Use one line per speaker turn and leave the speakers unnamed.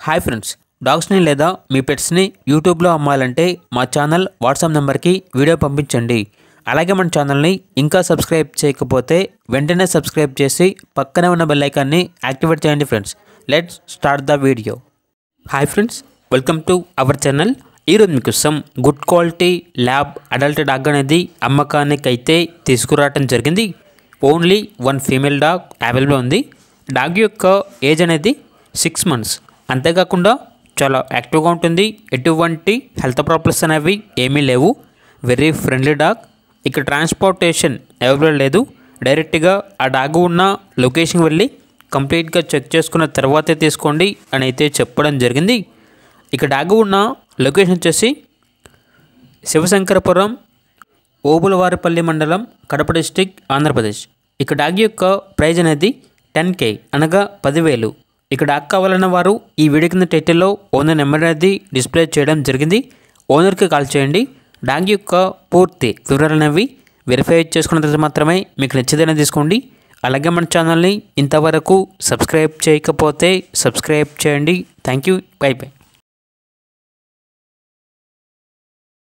hi friends డాగ్స్ని లేదా మీ పెట్స్ని యూట్యూబ్లో అమ్మాలంటే మా ఛానల్ వాట్సాప్ నెంబర్కి వీడియో పంపించండి అలాగే మన ఛానల్ని ఇంకా సబ్స్క్రైబ్ చేయకపోతే వెంటనే సబ్స్క్రైబ్ చేసి పక్కనే ఉన్న బెల్ ఐకాన్ని యాక్టివేట్ చేయండి friends let's start the video hi friends welcome to our channel ఈరోజు మీకోసం good quality lab adult dog అనేది అమ్మకానికి అయితే తీసుకురావటం జరిగింది only one female dog available ఉంది డాగ్ యొక్క ఏజ్ అనేది సిక్స్ మంత్స్ అంతేకాకుండా చాలా యాక్టివ్గా ఉంటుంది ఎటువంటి హెల్త్ ప్రాబ్లమ్స్ అనేవి ఏమీ లేవు వెరీ ఫ్రెండ్లీ డాగ్ ఇక్కడ ట్రాన్స్పోర్టేషన్ అవైలబుల్ లేదు డైరెక్ట్గా ఆ డాగ్ ఉన్న లొకేషన్కి వెళ్ళి కంప్లీట్గా చెక్ చేసుకున్న తర్వాతే తీసుకోండి అని అయితే చెప్పడం జరిగింది ఇక డాగ్ ఉన్న లొకేషన్ వచ్చేసి శివశంకరపురం ఓబులవారిపల్లి మండలం కడప డిస్టిక్ ఆంధ్రప్రదేశ్ ఇక డాగ్ యొక్క ప్రైజ్ అనేది టెన్ కే అనగా పదివేలు ఇక డాగ్ కావాలన్న వారు ఈ వీడియో కింద టైటిల్లో ఓనర్ నెంబర్ అనేది డిస్ప్లే చేయడం జరిగింది ఓనర్కి కాల్ చేయండి డాగ్ యొక్క పూర్తి వివరాలు అనేవి వెరిఫై చేసుకున్న తర్వాత మాత్రమే మీకు నచ్చేదైనా తీసుకోండి అలాగే మన ఛానల్ని ఇంతవరకు సబ్స్క్రైబ్ చేయకపోతే సబ్స్క్రైబ్ చేయండి థ్యాంక్ యూ బై బై